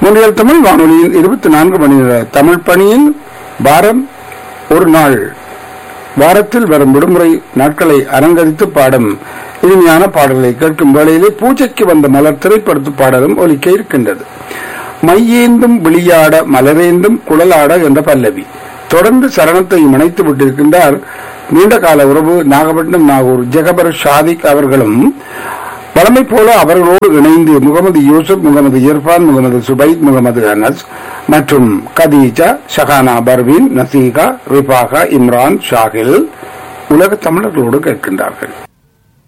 முன்னியல் தமிழ் வானொலியின் இருபத்தி நான்கு மணி நேர தமிழ் பணியின் வாரம் ஒரு நாள் வாரத்தில் வரும் விடுமுறை நாட்களை அலங்கரித்து பாடும் இனிமையான பாடல்களை கேட்கும் வேளையிலே பூஜைக்கு வந்த மலர் திரைப்படுத்து பாடலும் ஒலிக்க இருக்கின்றது மையேந்தும் விளியாட மலரேந்தும் குழலாட என்ற பல்லவி தொடர்ந்து சரணத்தை இணைத்து விட்டிருக்கின்றார் நீண்ட கால உறவு நாகப்பட்டினம் நாகூர் ஜெகபர் ஷாதிக் அவர்களும் வழமை போல அவர்களோடு இணைந்து முகமது யூசுப் முகமது இர்ஃபான் முகமது சுபைத் முகமது அனஸ் மற்றும் கதீஜா ஷஹானா பர்வீன் நசீகா ரிபாகா இம்ரான் ஷாகில் உலக தமிழர்களோடு கேட்கின்றார்கள்